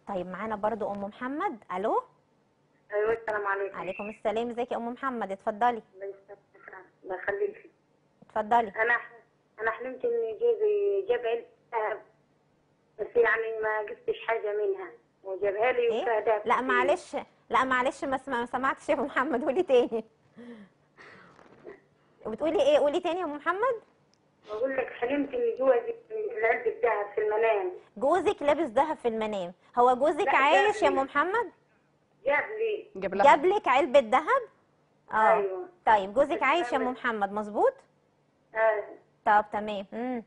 طيب معانا برضو ام محمد الو ايوه السلام عليكم عليكم السلام ازيك يا ام محمد اتفضلي الله يسترك الله يخليك اتفضلي انا انا حلمت ان جوزي جاب علبه ذهب بس يعني ما جبتش حاجه منها وجابها لي وفيها ايه دهب لا كتير. معلش لا معلش ما سمع- ما سمعتش يا ام محمد قولي تاني بتقولي ايه قولي تاني يا ام محمد بقول لك حلمت ان جوزي علبه ذهب في المنام جوزك لابس ذهب في المنام هو جوزك لا، عايش يا ام جاب لي. محمد جاب لي جاب لها جاب لك علبه ذهب اه ايوه طيب جوزك عايش يا ام محمد مظبوط ايوه طب تمام امم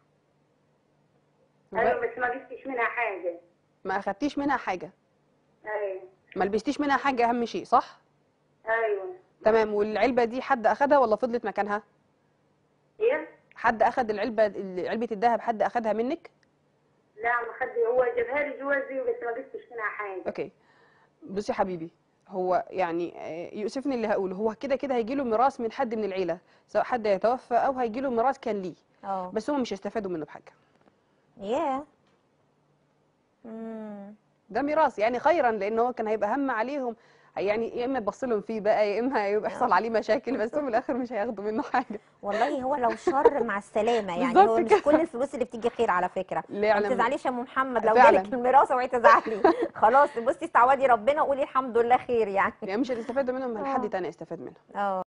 ايوه بس ما جبتش منها حاجه ما اخدتيش منها حاجه ايوه ما لبستيش منها حاجه اهم شيء صح ايوه تمام والعلبه دي حد اخدها ولا فضلت مكانها ايه حد اخد العلبه علبه الذهب حد اخدها منك لا ما خد هو جابها لي جوزي بس ما جبتش منها حاجه اوكي بصي يا حبيبي هو يعني آه، يؤسفني اللي هقوله هو كده كده هيجي له ميراث من حد من العيله سواء حد يتوفى او هيجي له ميراث كان ليه اه بس هم مش هيستفادوا منه بحاجه ياه امم ده ميراث يعني خيرا لان هو كان هيبقى هم عليهم يعني يا اما يبص لهم فيه بقى يا اما هيبقى يحصل عليه مشاكل بس هم في الاخر مش هياخدوا منه حاجه والله هو لو شر مع السلامه يعني بالظبط هو مش كده. كل الفلوس اللي بتيجي خير على فكره لا ما يعلم تزعليش يا ام محمد لو فعلا. جالك الميراث اوعي تزعلي خلاص بصي استعوضي ربنا وقولي الحمد لله خير يعني يعني مش هتستفادوا منهم آه. حد تاني يستفاد منهم اه